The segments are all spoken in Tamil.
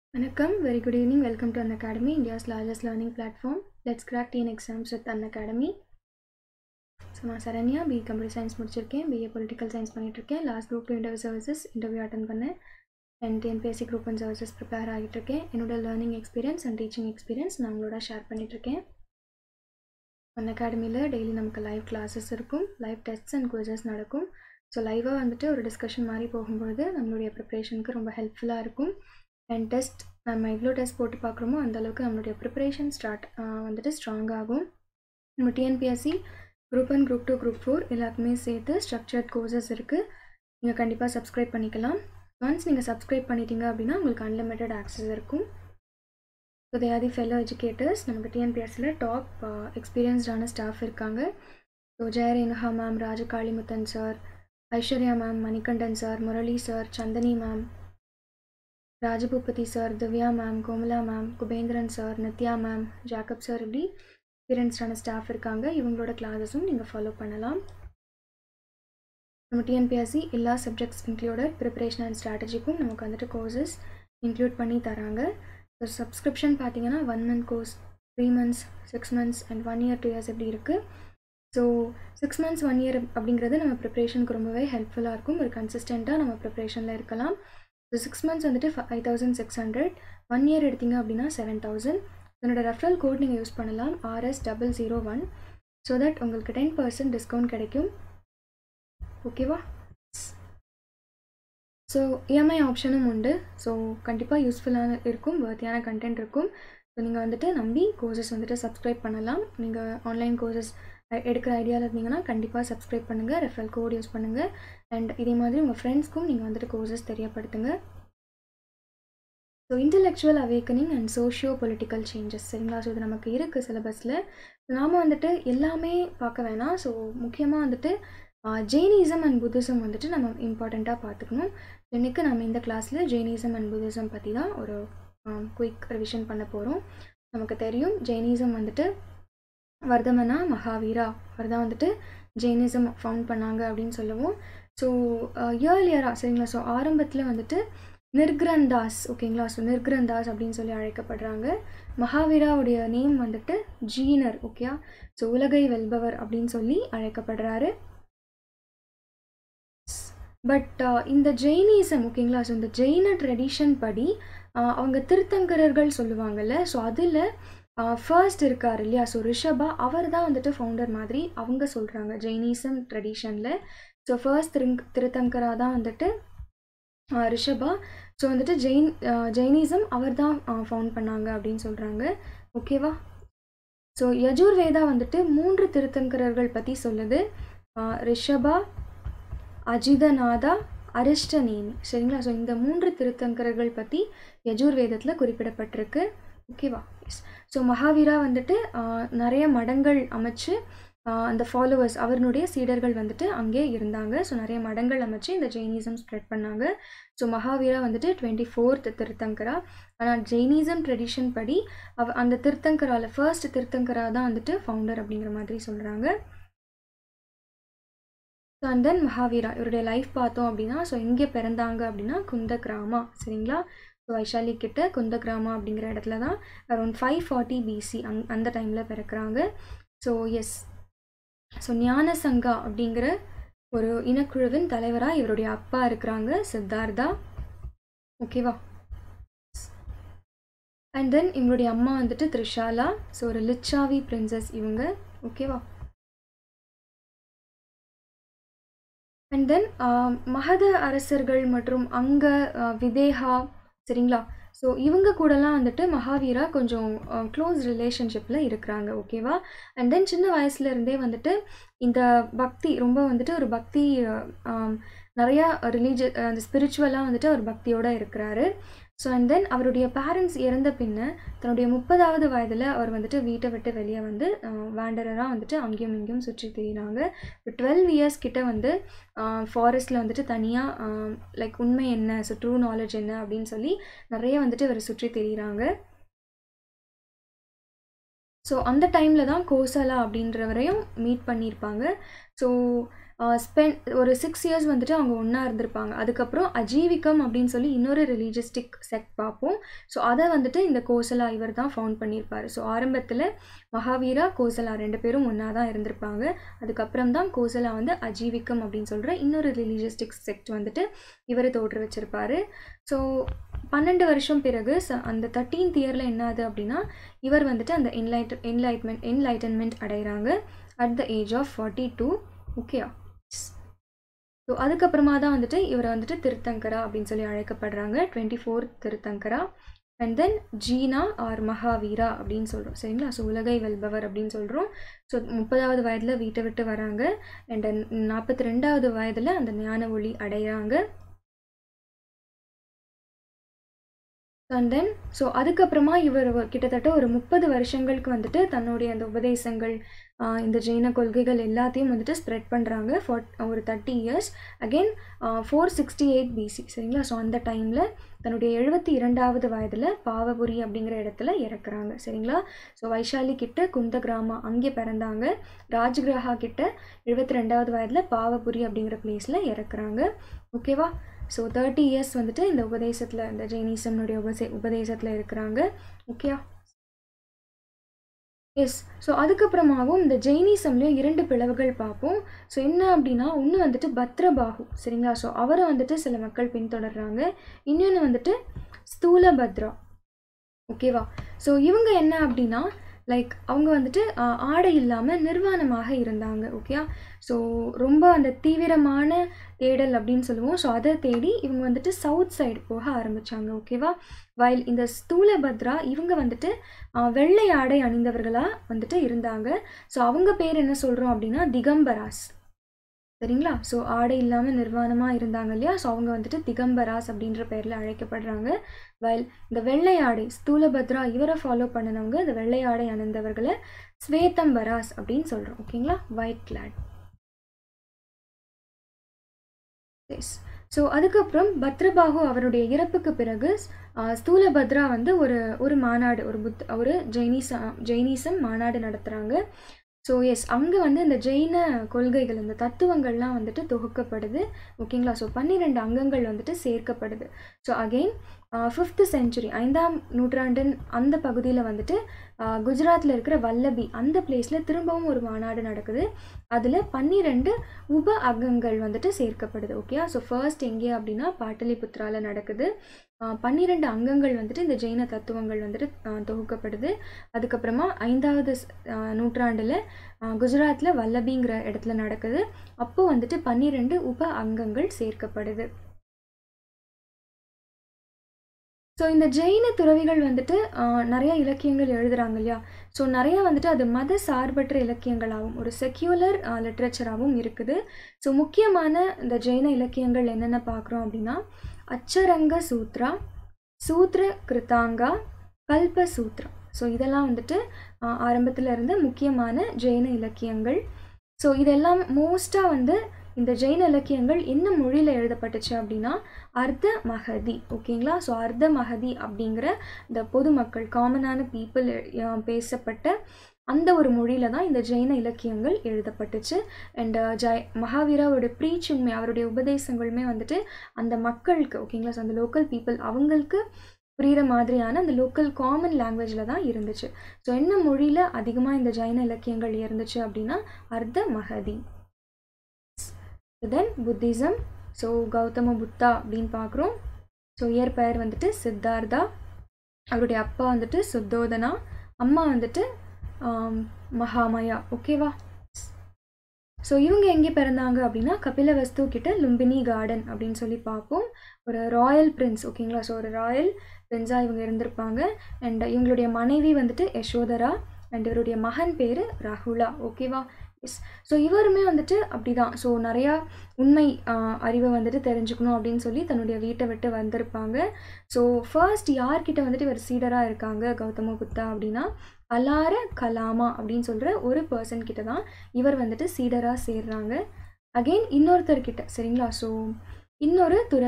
Vanakkam, very good evening. Welcome to An Academy, India's largest learning platform. Let's crack TN exams with An Academy. So நான் சரண்யா பி கம்ப்யூட்டர் சயின்ஸ் முடிச்சிருக்கேன் பிஏ பொலிட்டிக்கல் சயின்ஸ் பண்ணிகிட்ருக்கேன் last group two interview services interview attend பண்ணேன் and TNPSC group one services prepare ஆகிட்டுருக்கேன் என்னோட learning experience and teaching experience நான் உங்களோட ஷேர் பண்ணிகிட்ருக்கேன் ஒன் அகாடமியில் டெய்லி நமக்கு லைவ் கிளாஸஸ் இருக்கும் லைவ் டெஸ்ட்ஸ் அண்ட் குவிசஸ் நடக்கும் ஸோ லைவாக வந்துட்டு ஒரு டிஸ்கஷன் மாதிரி போகும்பொழுது நம்மளுடைய ப்ரிப்ரேஷனுக்கு ரொம்ப ஹெல்ப்ஃபுல்லாக இருக்கும் அண்ட் டெஸ்ட் நம்ம எவ்வளோ டெஸ்ட் போட்டு பார்க்குறோமோ அந்தளவுக்கு நம்மளுடைய ப்ரிப்பரேஷன் ஸ்டார்ட் வந்துட்டு ஸ்ட்ராங் ஆகும் நம்ம TNPSC group one group two group four எல்லாருக்குமே சேர்த்து ஸ்ட்ரக்சர்ட் கோர்சஸ் இருக்குது நீங்கள் கண்டிப்பாக சப்ஸ்கிரைப் பண்ணிக்கலாம் ஒன்ஸ் நீங்கள் சப்ஸ்கிரைப் பண்ணிட்டீங்க அப்படின்னா உங்களுக்கு அன்லிமிட்டட் ஆக்சஸ் இருக்கும் so they are the fellow educators நமக்கு டிஎன்பிஎஸ்சியில் டாப் எக்ஸ்பீரியன்ஸ்டான ஸ்டாஃப் இருக்காங்க so Jayarenuha ma'am Rajakalimuthan sir Aishwarya ma'am Manikandan sir Murali sir Chandani ma'am Rajaboopathi sir Divya ma'am Komala ma'am Kubendran sir Nithya ma'am Jacob sir இப்படி எக்ஸ்பீரியன்ஸ்டான ஸ்டாஃப் இருக்காங்க இவங்களோட கிளாஸஸும் நீங்கள் ஃபாலோ பண்ணலாம் நம்ம டிஎன்பிஎஸ்சி எல்லா சப்ஜெக்ட்ஸ் இன்க்ளூடட் ப்ரிப்பரேஷன் அண்ட் ஸ்ட்ராட்டஜிக்கும் நமக்கு வந்துட்டு கோர்சஸ் இன்க்ளூட் பண்ணி தராங்க ஸோ சப்ஸ்கிரிப்ஷன் பார்த்தீங்கன்னா one month course three months six months and one year two years எப்படி இருக்குது so six months one year அப்படிங்கிறது நம்ம ப்ரிப்ரேஷனுக்கு ரொம்பவே ஹெல்ப்ஃபுல்லாக இருக்கும் ஒரு கன்சிஸ்டண்ட்டாக நம்ம ப்ரிப்ரேஷனில் இருக்கலாம் ஸோ சிக்ஸ் மந்த்ஸ் வந்துட்டு five thousand six hundred one year எடுத்திங்க அப்படின்னா செவன் தௌசண்ட் என்னோட ரெஃபரல் கோட் நீங்கள் யூஸ் பண்ணலாம் RS double zero one so that உங்களுக்கு டென் பர்சன்ட் டிஸ்கவுண்ட் கிடைக்கும் ஓகேவா ஸோ இஎம்ஐ ஆப்ஷனும் உண்டு ஸோ கண்டிப்பாக யூஸ்ஃபுல்லான இருக்கும் வர்த்தியான கண்டென்ட் இருக்கும் ஸோ நீங்கள் வந்துட்டு நம்பி கோர்சஸ் வந்துட்டு சப்ஸ்கிரைப் பண்ணலாம் நீங்கள் ஆன்லைன் கோர்சஸ் எடுக்கிற ஐடியாவில் இருந்தீங்கன்னா கண்டிப்பாக சப்ஸ்கிரைப் பண்ணுங்கள் ரெஃபரல் கோட் யூஸ் பண்ணுங்கள் அண்ட் இதே மாதிரி உங்கள் ஃப்ரெண்ட்ஸ்க்கும் நீங்கள் வந்துட்டு கோர்சஸ் தெரியப்படுத்துங்க so intellectual awakening and socio political changes சரிங்களா ஸோ இது நமக்கு இருக்குது சிலபஸில் நாம் வந்துட்டு எல்லாமே பார்க்க வேணாம் ஸோ முக்கியமாக வந்துட்டு ஜெயினிசம் அண்ட் புத்திசம் வந்துட்டு நம்ம இம்பார்ட்டண்ட்டாக பார்த்துக்கணும் இன்றைக்கு நம்ம இந்த கிளாஸில் ஜெயினிசம் அண்ட் புத்திசம் பற்றி தான் ஒரு குயிக் ரிவிஷன் பண்ண போகிறோம் நமக்கு தெரியும் ஜெயினிசம் வந்துட்டு வர்தமனா மகாவீரா அவர் தான் வந்துட்டு ஜெயினிசம் ஃபவுண்ட் பண்ணாங்க அப்படின்னு சொல்லுவோம் ஸோ இயர்லியராக சரிங்களா ஸோ ஆரம்பத்தில் வந்துட்டு நிர்கிரந்தாஸ் ஓகேங்களா ஸோ நிர்கிரந்தாஸ் அப்படின்னு சொல்லி அழைக்கப்படுறாங்க மகாவீராவுடைய நேம் வந்துட்டு ஜீனர் ஓகேயா ஸோ உலகை வெல்பவர் அப்படின்னு சொல்லி அழைக்கப்படுறாரு பட் இந்த ஜெயினிசம் ஓகேங்களா ஸோ இந்த ஜெயின ட்ரெடிஷன் படி அவங்க திருத்தங்கரர்கள் சொல்லுவாங்கல்ல ஸோ அதில் ஃபர்ஸ்ட் இருக்கார் இல்லையா ஸோ ரிஷபா அவர் தான் வந்துட்டு ஃபவுண்டர் மாதிரி அவங்க சொல்கிறாங்க ஜெயினிசம் ட்ரெடிஷனில் ஸோ ஃபர்ஸ்ட் திரு திருத்தங்கரா தான் வந்துட்டு ரிஷபா ஸோ வந்துட்டு ஜெயின் ஜெயினிசம் அவர் தான் ஃபவுண்ட் பண்ணாங்க அப்படின்னு சொல்கிறாங்க ஓகேவா ஸோ யஜுர்வேதா வந்துட்டு மூன்று திருத்தங்கரர்கள் பற்றி சொல்லுது ரிஷபா அஜிதநாதா அரிஷ்டநேமி சரிங்களா ஸோ இந்த மூன்று திருத்தங்கரர்கள் பற்றி யஜுர்வேதத்தில் குறிப்பிடப்பட்டிருக்கு ஓகேவா எஸ் ஸோ மகாவீரா வந்துட்டு நிறைய மடங்கள் அமைச்சு அந்த ஃபாலோவர்ஸ் அவருடைய சீடர்கள் வந்துட்டு அங்கே இருந்தாங்க ஸோ நிறைய மடங்கள் அமைச்சு இந்த ஜெயினிசம் ஸ்ப்ரெட் பண்ணாங்க ஸோ மகாவீரா வந்துட்டு டுவெண்ட்டி ஃபோர்த் திருத்தங்கரா ஆனால் ஜெயினிசம் ட்ரெடிஷன் படி அவ அந்த திருத்தங்கராவில் ஃபர்ஸ்ட் திருத்தங்கரா தான் வந்துட்டு ஃபவுண்டர் அப்படிங்கிற மாதிரி சொல்கிறாங்க ஸோ அண்ட் தென் மகாவீரா இவருடைய லைஃப் பார்த்தோம் அப்படின்னா ஸோ எங்கே பிறந்தாங்க அப்படின்னா குந்த கிராமா சரிங்களா ஸோ வைஷாலி கிட்ட குந்த கிராமா அப்படிங்கிற இடத்துல தான் அரௌண்ட் ஃபைவ் ஃபார்ட்டி பிசி அங் அந்த டைமில் பிறக்கிறாங்க ஸோ எஸ் ஸோ ஞான சங்கா அப்படிங்கிற ஒரு இனக்குழுவின் தலைவராக இவருடைய அப்பா இருக்கிறாங்க சித்தார்த்தா ஓகேவா அண்ட் தென் இவங்களுடைய அம்மா வந்துட்டு த்ரிஷாலா ஸோ ஒரு லிச்சாவி பிரின்சஸ் இவங்க ஓகேவா அண்ட் தென் மகத அரசர்கள் மற்றும் அங்க விதேகா சரிங்களா ஸோ இவங்க கூடலாம் வந்துட்டு மகாவீரா கொஞ்சம் க்ளோஸ் ரிலேஷன்ஷிப்பில் இருக்கிறாங்க ஓகேவா அண்ட் தென் சின்ன வயசுலேருந்தே வந்துட்டு இந்த பக்தி ரொம்ப வந்துட்டு ஒரு பக்தி நிறையா ரிலீஜிய அந்த ஸ்பிரிச்சுவலாக வந்துட்டு அவர் பக்தியோடு இருக்கிறாரு ஸோ அண்ட் தென் அவருடைய பேரண்ட்ஸ் இறந்த பின்ன தன்னுடைய முப்பதாவது வயதில் அவர் வந்துட்டு வீட்டை விட்டு வெளியே வந்து வேண்டரராக வந்துட்டு அங்கேயும் இங்கேயும் சுற்றி திரிகிறாங்க இப்போ டுவெல் இயர்ஸ் கிட்ட வந்து ஃபாரஸ்ட்டில் வந்துட்டு தனியாக லைக் உண்மை என்ன ஸோ ட்ரூ நாலேஜ் என்ன அப்படின்னு சொல்லி நிறைய வந்துட்டு இவர் சுற்றி திரிகிறாங்க ஸோ அந்த டைமில் தான் கோசலா அப்படின்றவரையும் மீட் பண்ணியிருப்பாங்க ஸோ ஸ்பென் ஒரு சிக்ஸ் இயர்ஸ் வந்துட்டு அவங்க ஒன்றா இருந்திருப்பாங்க அதுக்கப்புறம் அஜீவிகம் அப்படின்னு சொல்லி இன்னொரு ரிலீஜியஸ்டிக் செக்ட் பார்ப்போம் ஸோ அதை வந்துட்டு இந்த கோசலா இவர் தான் ஃபவுண்ட் பண்ணியிருப்பார் ஸோ ஆரம்பத்தில் மகாவீரா கோசலா ரெண்டு பேரும் ஒன்றா தான் இருந்திருப்பாங்க அதுக்கப்புறம் தான் கோசலா வந்து அஜீவிகம் அப்படின்னு சொல்கிற இன்னொரு ரிலீஜியஸ்டிக் செக்ட் வந்துட்டு இவர் தோற்று வச்சிருப்பாரு ஸோ பன்னெண்டு வருஷம் பிறகு ச அந்த தேர்ட்டீன்த் இயரில் என்ன ஆகுது அப்படின்னா இவர் வந்துட்டு அந்த என்லைட் என்லைட்மெண்ட் என்லைட்டன்மெண்ட் அடைகிறாங்க at the age of forty two ஓகேயா ஸோ அதுக்கப்புறமா தான் வந்துட்டு இவரை வந்துட்டு திருத்தங்கரா அப்படின்னு சொல்லி அழைக்கப்படுறாங்க twenty four Tirthankara and then Jina or Mahavira அப்படின்னு சொல்கிறோம் சரிங்களா ஸோ உலகை வெல்பவர் அப்படின்னு சொல்கிறோம் ஸோ முப்பதாவது வயதில் வீட்டை விட்டு வராங்க அண்ட் நாற்பத்தி ரெண்டாவது வயதில் அந்த ஞான ஒளி அடைகிறாங்க அண்ட் தென் ஸோ அதுக்கப்புறமா இவர் கிட்டத்தட்ட ஒரு முப்பது வருஷங்களுக்கு வந்துட்டு தன்னுடைய அந்த உபதேசங்கள் இந்த ஜெயின கொள்கைகள் எல்லாத்தையும் வந்துட்டு ஸ்ப்ரெட் பண்ணுறாங்க ஃபார் ஒரு thirty years again four sixty eight BC சரிங்களா ஸோ அந்த டைமில் தன்னுடைய எழுபத்தி இரண்டாவது வயதில் பாவபுரி அப்படிங்கிற இடத்துல இறக்குறாங்க சரிங்களா ஸோ வைஷாலி கிட்ட குந்த கிராமம் அங்கே பிறந்தாங்க ராஜ்கிரஹா கிட்ட எழுபத்தி ரெண்டாவது வயதில் பாவபுரி அப்படிங்கிற பிளேஸில் இறக்குறாங்க ஓகேவா ஸோ தேர்ட்டி இயர்ஸ் வந்துட்டு இந்த உபதேசத்தில் இந்த ஜெயினிசம்னுடைய உபசே உபதேசத்தில் இருக்கிறாங்க ஓகேயா எஸ் ஸோ அதுக்கப்புறமாவும் இந்த ஜெயினிசம்லேயும் இரண்டு பிளவுகள் பார்ப்போம் ஸோ என்ன அப்படின்னா ஒன்று வந்துட்டு பத்ரபாகு சரிங்களா ஸோ அவரை வந்துட்டு சில மக்கள் பின்தொடர்றாங்க இன்னொன்று வந்துட்டு ஸ்தூல பத்ரா ஓகேவா ஸோ இவங்க என்ன அப்படின்னா லைக் அவங்க வந்துட்டு ஆடை இல்லாமல் நிர்வாணமாக இருந்தாங்க ஓகேயா ஸோ ரொம்ப அந்த தீவிரமான தேடல் அப்படின்னு சொல்லுவோம் ஸோ அதை தேடி இவங்க வந்துட்டு சவுத் சைடு போக ஆரம்பித்தாங்க ஓகேவா வயல் இந்த ஸ்தூல பத்ரா இவங்க வந்துட்டு வெள்ளை ஆடை அணிந்தவர்களாக வந்துட்டு இருந்தாங்க ஸோ அவங்க பேர் என்ன சொல்கிறோம் அப்படின்னா திகம்பராஸ் சரிங்களா ஸோ ஆடை இல்லாமல் நிர்வாணமாக இருந்தாங்க இல்லையா ஸோ அவங்க வந்துட்டு திகம்பராஸ் அப்படின்ற பேரில் அழைக்கப்படுறாங்க வயல் இந்த வெள்ளை ஆடை ஸ்தூலபத்ரா இவரை ஃபாலோ பண்ணினவங்க இந்த வெள்ளை ஆடை அணிந்தவர்களை ஸ்வேதம்பராஸ் அப்படின்னு சொல்கிறோம் ஓகேங்களா ஒயிட் கிளாட் எஸ் ஸோ அதுக்கப்புறம் பத்ரபாகு அவருடைய இறப்புக்கு பிறகு ஸ்தூலபத்ரா வந்து ஒரு ஒரு மாநாடு ஒரு புத் ஒரு ஜெயினிச ஜெயினிசம் மாநாடு நடத்துகிறாங்க ஸோ எஸ் அங்கே வந்து இந்த ஜெயின கொள்கைகள் இந்த தத்துவங்கள்லாம் வந்துட்டு தொகுக்கப்படுது ஓகேங்களா ஸோ பன்னிரெண்டு அங்கங்கள் வந்துட்டு சேர்க்கப்படுது ஸோ அகெயின் ஃபிஃப்த்து செஞ்சுரி ஐந்தாம் நூற்றாண்டின் அந்த பகுதியில் வந்துட்டு குஜராத்தில் இருக்கிற வல்லபி அந்த பிளேஸில் திரும்பவும் ஒரு மாநாடு நடக்குது அதில் பன்னிரெண்டு உப அங்கங்கள் வந்துட்டு சேர்க்கப்படுது ஓகே ஸோ ஃபர்ஸ்ட் எங்கே அப்படின்னா பாட்டலிபுத்ராவில் நடக்குது பன்னிரெண்டு அங்கங்கள் வந்துட்டு இந்த ஜெயின தத்துவங்கள் வந்துட்டு தொகுக்கப்படுது அதுக்கப்புறமா ஐந்தாவது நூற்றாண்டில் குஜராத்தில் வல்லபிங்கிற இடத்துல நடக்குது அப்போது வந்துட்டு பன்னிரெண்டு உப அங்கங்கள் சேர்க்கப்படுது ஸோ இந்த ஜெயின துறவிகள் வந்துட்டு நிறைய இலக்கியங்கள் எழுதுகிறாங்க இல்லையா ஸோ நிறைய வந்துட்டு அது மத சார்பற்ற இலக்கியங்களாகவும் ஒரு செக்யூலர் லிட்ரேச்சராகவும் இருக்குது ஸோ முக்கியமான இந்த ஜெயின இலக்கியங்கள் என்னென்ன பார்க்குறோம் அப்படின்னா அச்சரங்க சூத்ரா சூத்ர கிருத்தாங்கா கல்ப சூத்ரா ஸோ இதெல்லாம் வந்துட்டு ஆரம்பத்தில் இருந்த முக்கியமான ஜெயின இலக்கியங்கள் ஸோ இதெல்லாம் மோஸ்ட்டாக வந்து இந்த ஜெயின இலக்கியங்கள் என்ன மொழியில் எழுதப்பட்டுச்சு அப்படின்னா அர்த்த மகதி ஓகேங்களா ஸோ அர்த்த மகதி அப்படிங்கிற இந்த பொதுமக்கள் காமனான பீப்புள் பேசப்பட்ட அந்த ஒரு மொழியில் தான் இந்த ஜெயின இலக்கியங்கள் எழுதப்பட்டுச்சு அண்ட் ஜெய் மகாவீராவோட ப்ரீச்சிங்குமே அவருடைய உபதேசங்களுமே வந்துட்டு அந்த மக்களுக்கு ஓகேங்களா ஸோ அந்த லோக்கல் பீப்புள் அவங்களுக்கு புரிகிற மாதிரியான அந்த லோக்கல் காமன் லாங்குவேஜில் தான் இருந்துச்சு ஸோ என்ன மொழியில் அதிகமாக இந்த ஜெயின இலக்கியங்கள் இருந்துச்சு அப்படின்னா Ardha Magadhi then Buddhism so Gautama Buddha அப்படின்னு பார்க்குறோம் ஸோ இயற்பெயர் வந்துட்டு சித்தார்த்தா அவருடைய அப்பா வந்துட்டு சுத்தோதனா அம்மா வந்துட்டு மகாமயா ஓகேவா ஸோ இவங்க எங்கே பிறந்தாங்க அப்படின்னா கபிலவஸ்து கிட்ட லும்பினி கார்டன் அப்படின்னு சொல்லி பார்ப்போம் ஒரு ராயல் பிரின்ஸ் ஓகேங்களா ஸோ ஒரு ராயல் பிரின்ஸாக இவங்க இருந்திருப்பாங்க அண்ட் இவங்களுடைய மனைவி வந்துட்டு யசோதரா அண்ட் இவருடைய மகன் பேர் ராகுலா ஓகேவா எஸ் ஸோ இவருமே வந்துட்டு அப்படி தான் ஸோ நிறையா உண்மை அறிவை வந்துட்டு தெரிஞ்சுக்கணும் அப்படின்னு சொல்லி தன்னுடைய வீட்டை விட்டு வந்திருப்பாங்க ஸோ ஃபர்ஸ்ட் யார்கிட்ட வந்துட்டு இவர் சீடராக இருக்காங்க கௌதம புத்தா அப்படின்னா அலார கலாமா அப்படின்னு சொல்கிற ஒரு பர்சன் கிட்ட தான் இவர் வந்துட்டு சீடராக சேர்றாங்க அகெயின் இன்னொருத்தர்கிட்ட சரிங்களா ஸோ இன்னொரு துறவி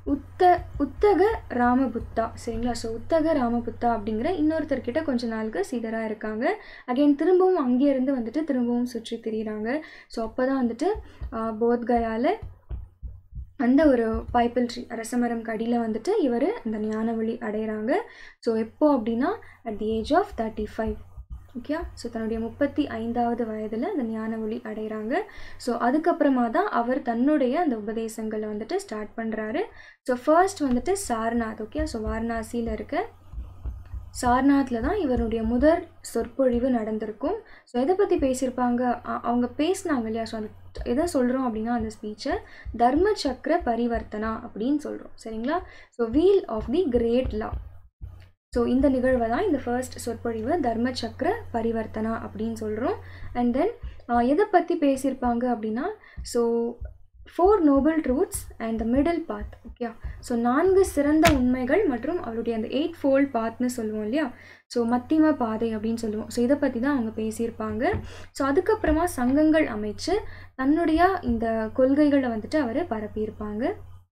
உத்த உத்தக ராமபுத்தா சரிங்களா ஸோ உத்தக ராமபுத்தா அப்படிங்கிற இன்னொருத்தர்கிட்ட கொஞ்ச நாளுக்கு சீடராக இருக்காங்க அகைன் திரும்பவும் அங்கேருந்து வந்துட்டு திரும்பவும் சுற்றி திரியிறாங்க ஸோ அப்போ தான் வந்துட்டு போத்கயாவில் அந்த ஒரு பைப்பிள் ட்ரீ அரசமரம் கடியில் வந்துட்டு இவர் இந்த ஞான வழி அடைகிறாங்க ஸோ எப்போ அப்படின்னா at the age of thirty five okay so தன்னுடைய முப்பத்தி ஐந்தாவது வயதில் அந்த ஞான ஒளி அடைகிறாங்க ஸோ அதுக்கப்புறமா தான் அவர் தன்னுடைய அந்த உபதேசங்களை வந்துட்டு ஸ்டார்ட் பண்ணுறாரு ஸோ ஃபர்ஸ்ட் வந்துட்டு சார்நாத் ஓகே ஸோ வாரணாசியில் இருக்க சார்நாத்தில் தான் இவருடைய முதற் சொற்பொழிவு நடந்திருக்கும் ஸோ எதை பற்றி பேசியிருப்பாங்க அவங்க பேசினாங்க இல்லையா ஸோ அந்த எதை சொல்கிறோம் அப்படின்னா அந்த ஸ்பீச்சை தர்ம சக்கர பரிவர்த்தனா அப்படின்னு சொல்கிறோம் சரிங்களா so wheel of the great law so இந்த நிகழ்வை தான் இந்த ஃபர்ஸ்ட் சொற்பொழிவு தர்ம சக்கர பரிவர்த்தனா அப்படின்னு சொல்கிறோம் அண்ட் தென் எதை பற்றி பேசியிருப்பாங்க அப்படின்னா so four noble truths and the middle path okay so நான்கு சிறந்த உண்மைகள் மற்றும் அவருடைய அந்த எயிட் ஃபோல்ட் பாத்னு சொல்லுவோம் இல்லையா ஸோ மத்திம பாதை அப்படின்னு சொல்லுவோம் ஸோ இதை பற்றி தான் அவங்க பேசியிருப்பாங்க ஸோ அதுக்கப்புறமா சங்கங்கள் அமைச்சு தன்னுடைய இந்த கொள்கைகளை வந்துட்டு அவர் பரப்பியிருப்பாங்க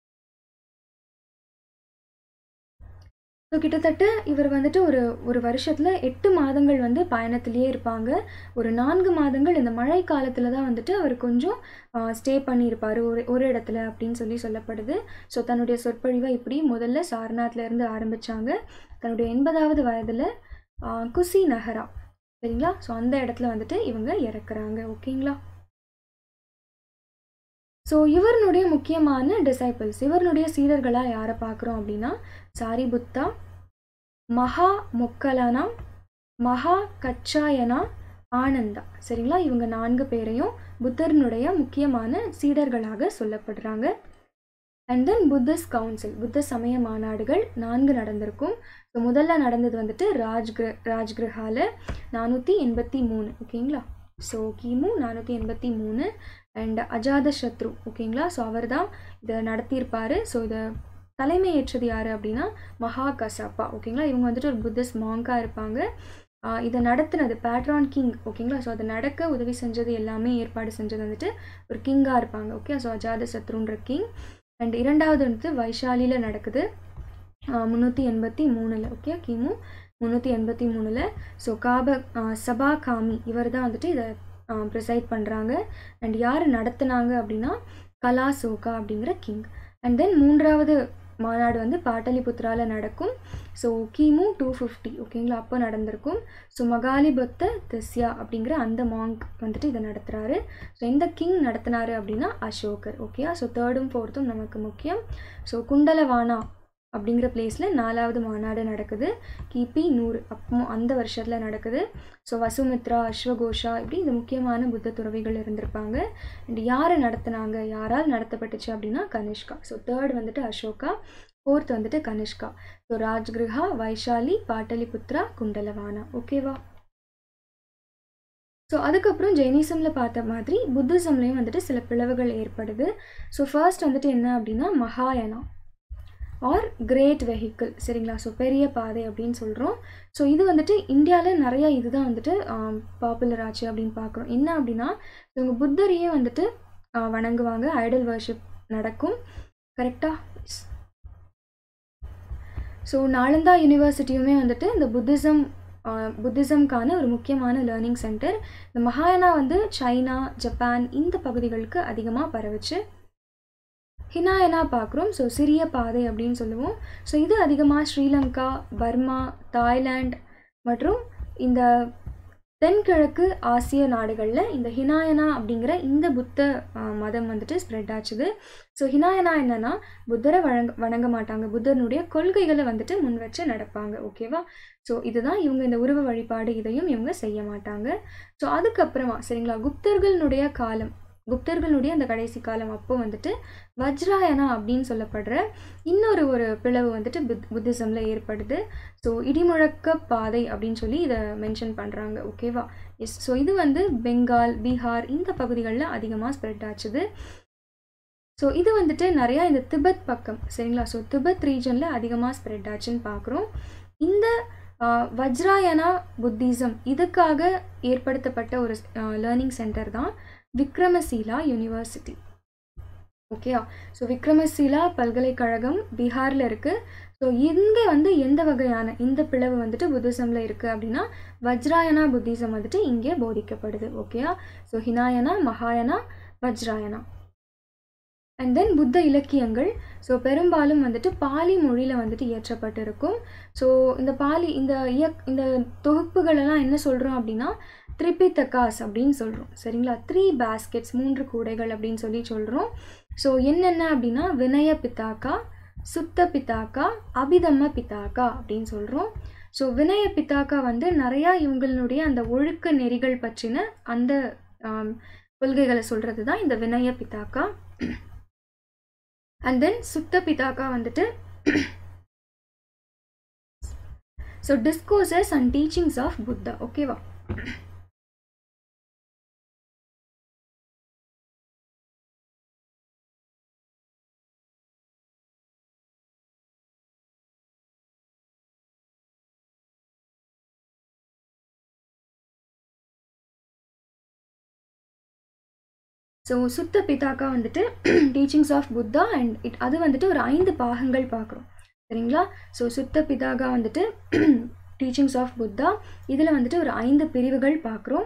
ஸோ கிட்டத்தட்ட இவர் வந்துட்டு ஒரு ஒரு வருஷத்தில் எட்டு மாதங்கள் வந்து பயணத்திலேயே இருப்பாங்க ஒரு நான்கு மாதங்கள் இந்த மழை காலத்தில் தான் வந்துட்டு அவர் கொஞ்சம் ஸ்டே பண்ணியிருப்பார் ஒரு ஒரு இடத்துல அப்படின்னு சொல்லி சொல்லப்படுது ஸோ தன்னுடைய சொற்பொழிவை இப்படி முதல்ல சாரநாத்லேருந்து ஆரம்பித்தாங்க தன்னுடைய எண்பதாவது வயதில் குசி நகரா சரிங்களா ஸோ அந்த இடத்துல வந்துட்டு இவங்க இறக்குறாங்க ஓகேங்களா ஸோ இவருடைய முக்கியமான டிசைபிள்ஸ் இவருடைய சீடர்களாக யாரை பார்க்குறோம் அப்படின்னா சாரிபுத்தா மகா மொக்கலனா மகா கச்சாயனா ஆனந்தா சரிங்களா இவங்க நான்கு பேரையும் புத்தர்னுடைய முக்கியமான சீடர்களாக சொல்லப்படுறாங்க அண்ட் தென் புத்திஸ்ட் கவுன்சில் புத்த சமய மாநாடுகள் நான்கு நடந்திருக்கும் ஸோ முதல்ல நடந்தது வந்துட்டு ராஜ்கிர ராஜ்கிரஹால நானூற்றி எண்பத்தி மூணு ஓகேங்களா ஸோ கிமு நானூற்றி எண்பத்தி மூணு அண்ட் அஜாத சத்ரு ஓகேங்களா ஸோ அவர் தான் இதை நடத்தியிருப்பார் ஸோ இதை தலைமை ஏற்றது யார் அப்படின்னா மகா கசாப்பா ஓகேங்களா இவங்க வந்துட்டு ஒரு புத்திஸ்ட் மாங்காக இருப்பாங்க இதை நடத்துனது பேட்ரான் கிங் ஓகேங்களா ஸோ அதை நடக்க உதவி செஞ்சது எல்லாமே ஏற்பாடு செஞ்சது வந்துட்டு ஒரு கிங்காக இருப்பாங்க ஓகே ஸோ அஜாத சத்ருன்ற கிங் அண்ட் இரண்டாவது வந்துட்டு வைஷாலியில் நடக்குது முந்நூற்றி எண்பத்தி மூணில் ஓகே கிமு முந்நூற்றி எண்பத்தி மூணில் ஸோ காப சபா காமி இவர் தான் வந்துட்டு இதை ப்ரிசைட் பண்ணுறாங்க அண்ட் யார் நடத்துனாங்க அப்படின்னா கலாசோகா அப்படிங்கிற கிங் அண்ட் தென் மூன்றாவது மாநாடு வந்து பாட்டலிபுத்ராவில் நடக்கும் ஸோ கிமு டூ ஃபிஃப்டி ஓகேங்களா அப்போ நடந்திருக்கும் ஸோ மகாலிபத்த திஸ்யா அப்படிங்கிற அந்த மாங்க் வந்துட்டு இதை நடத்துகிறாரு ஸோ எந்த கிங் நடத்தினாரு அப்படின்னா அசோகர் ஓகேயா ஸோ தேர்டும் ஃபோர்த்தும் நமக்கு முக்கியம் ஸோ குண்டலவானா அப்படிங்கிற பிளேஸில் நாலாவது மாநாடு நடக்குது கிபி நூறு அப்போ அந்த வருஷத்தில் நடக்குது ஸோ வசுமித்ரா அஸ்வகோஷா இப்படி இந்த முக்கியமான புத்த துறவிகள் இருந்திருப்பாங்க அண்ட் யார் நடத்துனாங்க யாரால் நடத்தப்பட்டுச்சு அப்படின்னா கனிஷ்கா ஸோ தேர்ட் வந்துட்டு அசோகா ஃபோர்த் வந்துட்டு கனிஷ்கா ஸோ ராஜ்கிருஹா வைஷாலி பாட்டலிபுத்ரா குண்டலவானா ஓகேவா ஸோ அதுக்கப்புறம் ஜெயினிசமில் பார்த்த மாதிரி புத்திசம்லேயும் வந்துட்டு சில பிளவுகள் ஏற்படுது ஸோ ஃபர்ஸ்ட் வந்துட்டு என்ன அப்படின்னா மகாயனா ஆர் கிரேட் வெஹிக்கிள் சரிங்களா ஸோ பெரிய பாதை அப்படின்னு சொல்கிறோம் ஸோ இது வந்துட்டு இந்தியாவில் நிறையா இதுதான் வந்துட்டு பாப்புலர் ஆச்சு அப்படின்னு பார்க்குறோம் என்ன அப்படின்னா இவங்க புத்தரையே வந்துட்டு வணங்குவாங்க ஐடல் வர்ஷிப் நடக்கும் கரெக்டாக ஸோ நாலந்தா யூனிவர்சிட்டியுமே வந்துட்டு இந்த புத்திசம் புத்திசம்க்கான ஒரு முக்கியமான லேர்னிங் சென்டர் இந்த மகாயானா வந்து சைனா ஜப்பான் இந்த பகுதிகளுக்கு அதிகமாக பரவுச்சு ஹினாயனா பார்க்குறோம் ஸோ சிறிய பாதை அப்படின்னு சொல்லுவோம் ஸோ இது அதிகமாக ஸ்ரீலங்கா பர்மா தாய்லாண்ட் மற்றும் இந்த தென்கிழக்கு ஆசிய நாடுகளில் இந்த ஹினாயனா அப்படிங்கிற இந்த புத்த மதம் வந்துட்டு ஸ்ப்ரெட் ஆச்சுது ஸோ ஹினாயனா என்னன்னா புத்தரை வழங்க வணங்க மாட்டாங்க புத்தனுடைய கொள்கைகளை வந்துட்டு முன் வச்சு நடப்பாங்க ஓகேவா ஸோ இதுதான் இவங்க இந்த உருவ வழிபாடு இதையும் இவங்க செய்ய மாட்டாங்க ஸோ அதுக்கப்புறமா சரிங்களா குப்தர்களுடைய காலம் குப்தர்களுடைய அந்த கடைசி காலம் அப்போ வந்துட்டு வஜ்ராயனா அப்படின்னு சொல்லப்படுற இன்னொரு ஒரு பிளவு வந்துட்டு புத் புத்திசமில் ஏற்படுது ஸோ இடிமுழக்க பாதை அப்படின்னு சொல்லி இதை மென்ஷன் பண்ணுறாங்க ஓகேவா எஸ் ஸோ இது வந்து பெங்கால் பீகார் இந்த பகுதிகளில் அதிகமாக ஸ்ப்ரெட் ஆச்சுது ஸோ இது வந்துட்டு நிறையா இந்த திபெத் பக்கம் சரிங்களா ஸோ திபெத் ரீஜனில் அதிகமாக ஸ்ப்ரெட் ஆச்சுன்னு பார்க்குறோம் இந்த வஜ்ராயனா புத்திசம் இதுக்காக ஏற்படுத்தப்பட்ட ஒரு லேர்னிங் சென்டர் தான் விக்ரமசீலா யூனிவர்சிட்டி ஓகேயா ஸோ விக்ரமசீலா பல்கலைக்கழகம் பீகாரில் இருக்குது ஸோ இங்கே வந்து எந்த வகையான இந்த பிளவு வந்துட்டு புத்திசமில் இருக்குது அப்படின்னா வஜ்ராயனா புத்திசம் வந்துட்டு இங்கே போதிக்கப்படுது ஓகேயா ஸோ ஹினாயனா மகாயனா வஜ்ராயனா அண்ட் தென் புத்த இலக்கியங்கள் ஸோ பெரும்பாலும் வந்துட்டு பாலி மொழியில் வந்துட்டு இயற்றப்பட்டிருக்கும் ஸோ இந்த பாலி இந்த இயக் இந்த தொகுப்புகளெல்லாம் என்ன சொல்கிறோம் அப்படின்னா த்ரிபித்தகாஸ் அப்படின்னு சொல்கிறோம் சரிங்களா த்ரீ பேஸ்கெட்ஸ் மூன்று கூடைகள் அப்படின்னு சொல்லி சொல்கிறோம் ஸோ என்னென்ன அப்படின்னா வினய பித்தாக்கா சுத்த பித்தாக்கா அபிதம்ம பித்தாக்கா அப்படின்னு சொல்கிறோம் ஸோ வினய பித்தாக்கா வந்து நிறையா இவங்களுடைய அந்த ஒழுக்க நெறிகள் பற்றின அந்த கொள்கைகளை சொல்கிறது தான் இந்த வினய பித்தாக்கா அண்ட் தென் சுத்த பிதாக்கா வந்துட்டு so discourses and teachings of Buddha ஓகேவா ஸோ சுத்த பிதாக்கா வந்துட்டு teachings of Buddha and it அது வந்துட்டு ஒரு ஐந்து பாகங்கள் பார்க்குறோம் சரிங்களா ஸோ சுத்த பிதாகா வந்துட்டு டீச்சிங்ஸ் ஆஃப் புத்தா இதில் வந்துட்டு ஒரு ஐந்து பிரிவுகள் பார்க்குறோம்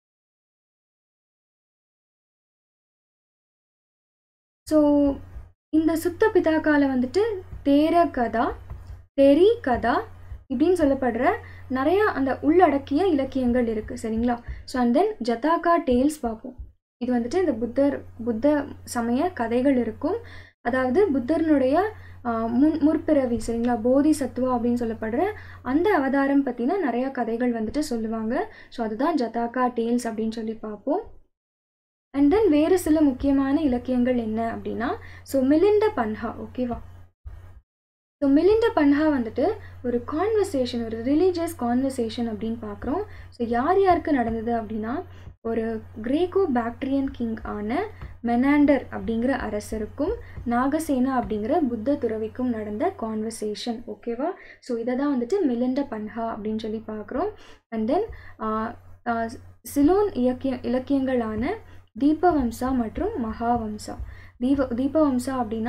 ஸோ இந்த சுத்த பிதாக்காவில் வந்துட்டு தேர கதா தெரி கதா இப்படின்னு சொல்லப்படுற நிறையா அந்த உள்ளடக்கிய இலக்கியங்கள் இருக்குது சரிங்களா so and then Jataka tales பார்ப்போம் இது வந்துட்டு இந்த புத்தர் புத்த சமய கதைகள் இருக்கும் அதாவது புத்தர்னுடைய முன் முற்பிறவி சரிங்களா போதி சத்துவா அப்படின்னு சொல்லப்படுற அந்த அவதாரம் பற்றின நிறையா கதைகள் வந்துட்டு சொல்லுவாங்க ஸோ அதுதான் ஜதாக்கா டேல்ஸ் அப்படின்னு சொல்லி பார்ப்போம் அண்ட் தென் வேறு சில முக்கியமான இலக்கியங்கள் என்ன அப்படின்னா ஸோ மிலிண்ட பன்ஹா ஓகேவா ஸோ மிலிண்ட பன்ஹா வந்துட்டு ஒரு கான்வர்சேஷன் ஒரு ரிலீஜியஸ் கான்வர்சேஷன் அப்படின்னு பார்க்குறோம் ஸோ யார் யாருக்கு நடந்தது அப்படின்னா ஒரு கிரேக்கோ பாக்டீரியன் கிங் ஆன மெனாண்டர் அப்படிங்கிற அரசருக்கும் நாகசேனா அப்படிங்கிற புத்த துறவிக்கும் நடந்த கான்வர்சேஷன் ஓகேவா ஸோ இதை தான் வந்துட்டு மிலிண்ட பன்ஹா அப்படின்னு சொல்லி பார்க்குறோம் அண்ட் தென் சிலோன் இலக்கிய இலக்கியங்களான தீபவம்சா மற்றும் மகாவம்சா தீப தீபவம்சா அப்படின்னா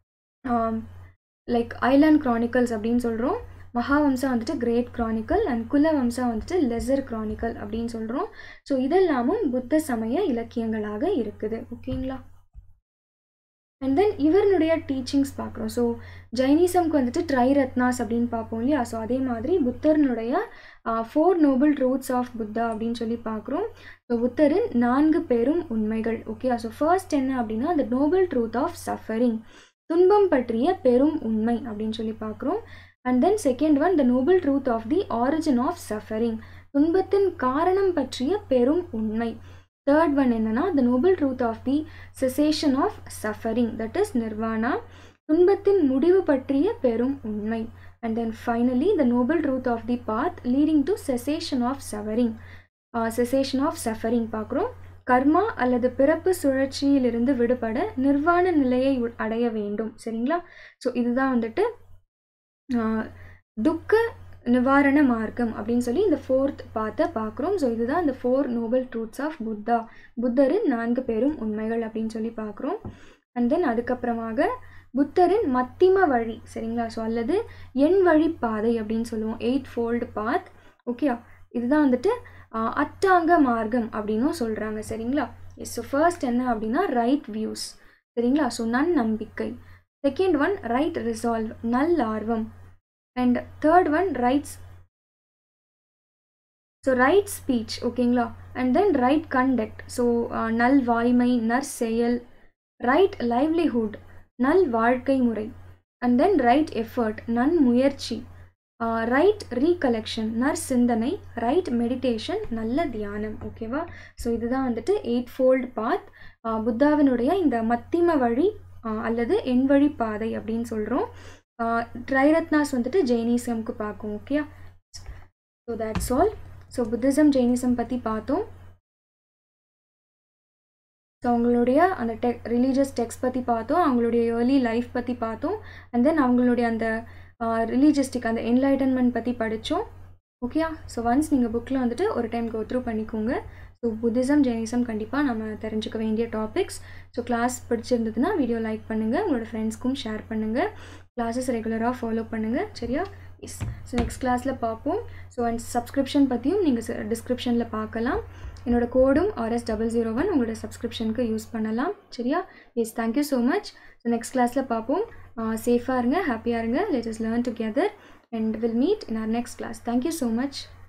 லைக் ஐலாண்ட் க்ரானிக்கல்ஸ் அப்படின்னு சொல்கிறோம் மகாவம்சா வந்துட்டு கிரேட் க்ரானிக்கல் அண்ட் குலவம்சா வந்துட்டு லெசர் க்ரானிக்கல் அப்படின்னு சொல்கிறோம் ஸோ இதெல்லாமும் புத்த சமய இலக்கியங்களாக இருக்குது ஓகேங்களா அண்ட் தென் இவருடைய டீச்சிங்ஸ் பார்க்குறோம் ஸோ ஜைனிசம்க்கு வந்துட்டு ட்ரை ரத்னாஸ் அப்படின்னு பார்ப்போம் இல்லையா ஸோ அதே மாதிரி புத்தர்னுடைய four noble truths of Buddha அப்படின்னு சொல்லி பார்க்குறோம் ஸோ புத்தரின் நான்கு பெரும் உண்மைகள் ஓகே ஸோ ஃபர்ஸ்ட் என்ன அப்படின்னா அந்த நோபல் ட்ரூத் ஆஃப் சஃபரிங் துன்பம் பற்றிய பெரும் உண்மை அப்படின்னு சொல்லி பார்க்குறோம் and then second one the noble truth of the origin of suffering துன்பத்தின் காரணம் பற்றிய பெரும் உண்மை தேர்ட் ஒன் என்னன்னா the noble truth of the cessation of suffering that is nirvana துன்பத்தின் முடிவு பற்றிய பெரும் உண்மை and then finally the noble truth of the path leading to cessation of suffering cessation of suffering பார்க்குறோம் கர்மா அல்லது பிறப்பு சுழற்சியிலிருந்து விடுபட நிர்வாண நிலையை அடைய வேண்டும் சரிங்களா ஸோ இதுதான் வந்துட்டு துக்க நிவாரண மார்க்கம் அப்படின்னு சொல்லி இந்த ஃபோர்த் பார்த்த பார்க்குறோம் ஸோ இதுதான் இந்த four noble truths of Buddha புத்தரின் நான்கு பேரும் உண்மைகள் அப்படின்னு சொல்லி பார்க்குறோம் அண்ட் தென் அதுக்கப்புறமாக புத்தரின் மத்திம வழி சரிங்களா ஸோ அல்லது எண் வழி பாதை அப்படின்னு சொல்லுவோம் எயிட் ஃபோல்டு பாத் ஓகே இதுதான் வந்துட்டு அட்டாங்க மார்க்கம் அப்படின்னும் சொல்கிறாங்க சரிங்களா எஸ் ஸோ ஃபர்ஸ்ட் என்ன அப்படின்னா ரைட் வியூஸ் சரிங்களா ஸோ நன் நம்பிக்கை செகண்ட் ஒன் ரைட் ரிசால்வ் நல் ஆர்வம் and third one rights so right speech ஓகேங்களா and then right conduct so நல் வாய்மை நற்செயல் ரைட் லைவ்லிஹுட் நல் வாழ்க்கை முறை அண்ட் தென் ரைட் எஃபர்ட் நன் முயற்சி ரைட் ரீகலெக்ஷன் நர் சிந்தனை ரைட் மெடிடேஷன் நல்ல தியானம் ஓகேவா ஸோ இதுதான் வந்துட்டு எயிட் ஃபோல்டு பாத் புத்தாவினுடைய இந்த மத்திம வழி அல்லது எண் வழி பாதை அப்படின்னு சொல்கிறோம் ட்ரைரத்னாஸ் வந்துட்டு ஜெயினிசம்க்கு பார்க்கும் okay so that's all so Buddhism Jainism பற்றி பார்த்தோம் ஸோ அவங்களுடைய அந்த டெக் ரிலீஜியஸ் டெக்ஸ்ட் பற்றி பார்த்தோம் அவங்களுடைய ஏர்லி லைஃப் பற்றி பார்த்தோம் அண்ட் தென் அவங்களுடைய அந்த ரிலீஜியஸ்டிக் அந்த என்லைட்டன்மெண்ட் பற்றி படித்தோம் ஓகேயா ஸோ ஒன்ஸ் நீங்கள் புக்கில் வந்துட்டு ஒரு டைம் கோ த்ரூ பண்ணிக்கோங்க ஸோ புத்திசம் ஜெயினிசம் கண்டிப்பாக நம்ம தெரிஞ்சுக்க வேண்டிய டாபிக்ஸ் ஸோ கிளாஸ் பிடிச்சிருந்ததுன்னா வீடியோ லைக் பண்ணுங்கள் உங்களோட ஃப்ரெண்ட்ஸ்க்கும் ஷேர் பண்ணுங்கள் கிளாஸஸ் ரெகுலராக ஃபாலோ பண்ணுங்கள் சரியா எஸ் ஸோ நெக்ஸ்ட் கிளாஸில் பார்ப்போம் ஸோ அண்ட் சப்ஸ்கிரிப்ஷன் பற்றியும் நீங்கள் டிஸ்கிரிப்ஷனில் பார்க்கலாம் என்னோட கோடும் ஆர்எஸ் டபுள் ஜீரோ ஒன் உங்களோட சப்ஸ்கிரிப்ஷனுக்கு யூஸ் பண்ணலாம் சரியா yes thank you so much so next கிளாஸில் பார்ப்போம் சேஃபாக இருங்க ஹாப்பியாக இருங்க let is learn together and will meet in our next class thank you so much